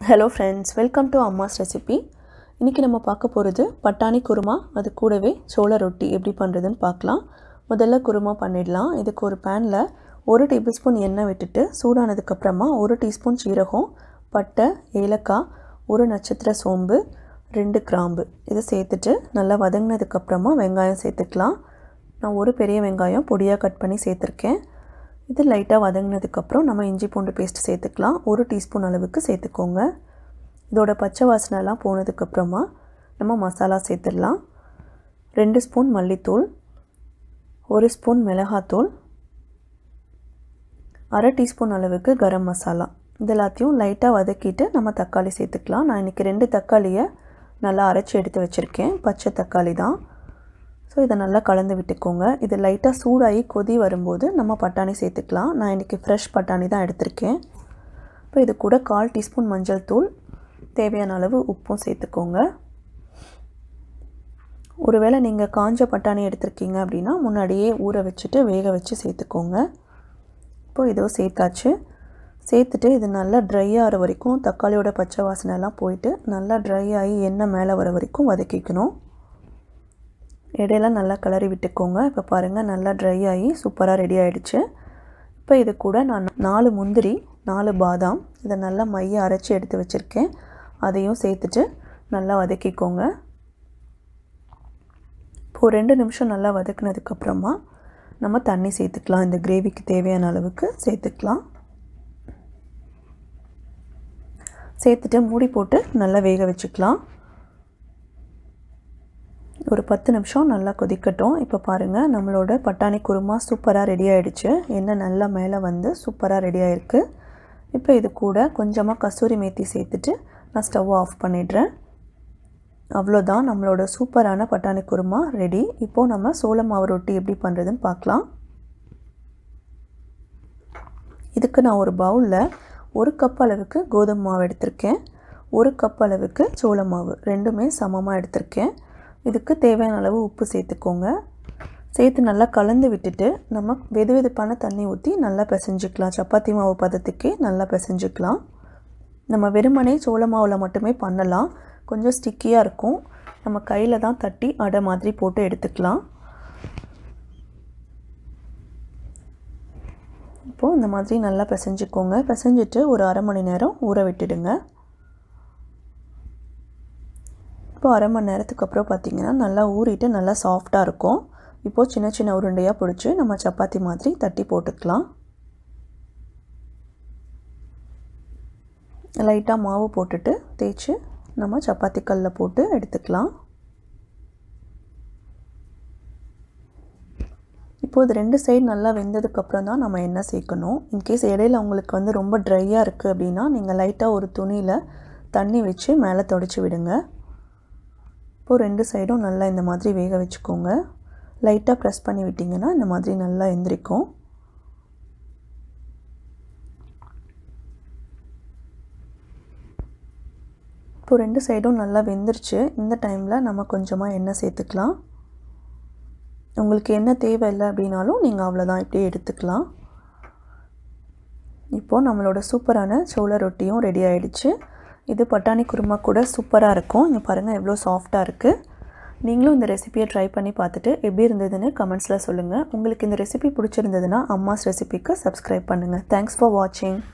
hello friends welcome to Amma's recipe இன்றைக்கி நம்ம பார்க்க போகிறது பட்டாணி குருமா அது கூடவே சோள ரொட்டி எப்படி பண்ணுறதுன்னு பார்க்கலாம் முதல்ல குருமா பண்ணிடலாம் இதுக்கு ஒரு பேனில் ஒரு டேபிள் ஸ்பூன் எண்ணெய் விட்டுட்டு சூடானதுக்கப்புறமா ஒரு டீஸ்பூன் சீரகம் பட்டை ஏலக்காய் ஒரு நட்சத்திர சோம்பு ரெண்டு கிராம்பு இதை சேர்த்துட்டு நல்லா வதங்கினதுக்கப்புறமா வெங்காயம் சேர்த்துக்கலாம் நான் ஒரு பெரிய வெங்காயம் பொடியாக கட் பண்ணி சேர்த்துருக்கேன் இது லைட்டாக வதங்கினதுக்கப்புறம் நம்ம இஞ்சி பூண்டு பேஸ்ட் சேர்த்துக்கலாம் ஒரு டீஸ்பூன் அளவுக்கு சேர்த்துக்கோங்க இதோட பச்சை வாசனைலாம் போனதுக்கப்புறமா நம்ம மசாலா சேர்த்துடலாம் ரெண்டு ஸ்பூன் மல்லித்தூள் ஒரு ஸ்பூன் மிளகாத்தூள் அரை டீஸ்பூன் அளவுக்கு கரம் மசாலா இது எல்லாத்தையும் லைட்டாக வதக்கிட்டு நம்ம தக்காளி சேர்த்துக்கலாம் நான் இன்றைக்கி ரெண்டு தக்காளியை நல்லா அரைச்சி எடுத்து வச்சுருக்கேன் பச்சை தக்காளி தான் ஸோ இதை நல்லா கலந்து விட்டுக்கோங்க இது லைட்டாக சூடாகி கொதி வரும்போது நம்ம பட்டாணி சேர்த்துக்கலாம் நான் இன்றைக்கி ஃப்ரெஷ் பட்டாணி தான் எடுத்திருக்கேன் இப்போ இது கூட கால் டீஸ்பூன் மஞ்சள் தூள் தேவையான அளவு உப்பும் சேர்த்துக்கோங்க ஒருவேளை நீங்கள் காஞ்ச பட்டாணி எடுத்திருக்கீங்க அப்படின்னா முன்னாடியே ஊற வச்சுட்டு வேக வச்சு சேர்த்துக்கோங்க இப்போ இதோ சேர்த்தாச்சு சேர்த்துட்டு இது நல்லா ட்ரை ஆகிற வரைக்கும் தக்காளியோட பச்சை வாசனைலாம் போயிட்டு நல்லா ட்ரை ஆகி எண்ணெய் மேலே வர வரைக்கும் வதக்கிக்கணும் இடையில நல்லா கிளறி விட்டுக்கோங்க இப்போ பாருங்கள் நல்லா ட்ரை ஆகி சூப்பராக ரெடி ஆகிடுச்சு இப்போ இது கூட நான் நாலு முந்திரி நாலு பாதாம் இதை நல்லா மைய அரைச்சி எடுத்து வச்சுருக்கேன் அதையும் சேர்த்துட்டு நல்லா வதக்கிக்கோங்க இப்போது ரெண்டு நிமிஷம் நல்லா வதக்குனதுக்கப்புறமா நம்ம தண்ணி சேர்த்துக்கலாம் இந்த கிரேவிக்கு தேவையான அளவுக்கு சேர்த்துக்கலாம் சேர்த்துட்டு மூடி போட்டு நல்லா வேக வச்சுக்கலாம் ஒரு பத்து நிமிஷம் நல்லா கொதிக்கட்டும் இப்போ பாருங்கள் நம்மளோட பட்டாணி குருமா சூப்பராக ரெடி ஆகிடுச்சு எண்ணெய் நல்லா மேலே வந்து சூப்பராக ரெடி ஆகிருக்கு இப்போ இது கூட கொஞ்சமாக கசூரி மேத்தி சேர்த்துட்டு நான் ஸ்டவ் ஆஃப் பண்ணிடுறேன் அவ்வளோதான் நம்மளோட சூப்பரான பட்டாணி குருமா ரெடி இப்போது நம்ம சோள மாவு ரொட்டி எப்படி பண்ணுறதுன்னு பார்க்கலாம் இதுக்கு நான் ஒரு பவுலில் ஒரு கப் அளவுக்கு கோதுமை மாவு எடுத்திருக்கேன் ஒரு கப் அளவுக்கு சோள மாவு ரெண்டுமே சமமாக எடுத்திருக்கேன் இதுக்கு தேவையான அளவு உப்பு சேர்த்துக்கோங்க சேர்த்து நல்லா கலந்து விட்டுட்டு நம்ம வெது வெதுப்பான தண்ணி ஊற்றி நல்லா பிசைஞ்சிக்கலாம் சப்பாத்தி மாவு பதத்துக்கே நல்லா பிசைஞ்சிக்கலாம் நம்ம வெறுமனே சோள மாவில் மட்டுமே பண்ணலாம் கொஞ்சம் ஸ்டிக்கியாக இருக்கும் நம்ம கையில் தான் தட்டி அடை மாதிரி போட்டு எடுத்துக்கலாம் இப்போது இந்த மாதிரி நல்லா பிசைஞ்சிக்கோங்க பிசைஞ்சிட்டு ஒரு அரை மணி நேரம் ஊற விட்டுடுங்க இப்போ அரை மணி நேரத்துக்கு அப்புறம் பார்த்திங்கன்னா நல்லா ஊறிட்டு நல்லா சாஃப்டாக இருக்கும் இப்போது சின்ன சின்ன உருண்டையாக பிடிச்சி நம்ம சப்பாத்தி மாதிரி தட்டி போட்டுக்கலாம் லைட்டாக மாவு போட்டுட்டு தேய்ச்சி நம்ம சப்பாத்தி கல்லில் போட்டு எடுத்துக்கலாம் இப்போது இது ரெண்டு சைடு நல்லா வெந்ததுக்கப்புறம் தான் நம்ம எண்ணெய் சேர்க்கணும் இன்கேஸ் இடையில உங்களுக்கு வந்து ரொம்ப ட்ரையாக இருக்குது அப்படின்னா நீங்கள் லைட்டாக ஒரு துணியில் தண்ணி வச்சு மேலே தொடச்சி விடுங்க இப்போது ரெண்டு சைடும் நல்லா இந்த மாதிரி வேக வச்சுக்கோங்க லைட்டாக ப்ரெஸ் பண்ணி விட்டிங்கன்னா இந்த மாதிரி நல்லா எந்திரிக்கும் இப்போ ரெண்டு சைடும் நல்லா வெந்துருச்சு இந்த டைமில் நம்ம கொஞ்சமாக எண்ணெய் சேர்த்துக்கலாம் உங்களுக்கு எண்ணெய் தேவை இல்லை அப்படின்னாலும் நீங்கள் அவ்வளோதான் இப்படியே எடுத்துக்கலாம் இப்போது நம்மளோட சூப்பரான சோள ரொட்டியும் ரெடி ஆகிடுச்சு இது பட்டாணி குருமா கூட சூப்பராக இருக்கும் இங்கே பாருங்கள் எவ்வளோ சாஃப்டாக இருக்குது நீங்களும் இந்த ரெசிபியை ட்ரை பண்ணி பார்த்துட்டு எப்படி இருந்ததுன்னு கமெண்ட்ஸில் சொல்லுங்கள் உங்களுக்கு இந்த ரெசிபி பிடிச்சிருந்ததுன்னா அம்மாஸ் ரெசிபிக்கு சப்ஸ்கிரைப் பண்ணுங்கள் தேங்க்ஸ் ஃபார் வாட்சிங்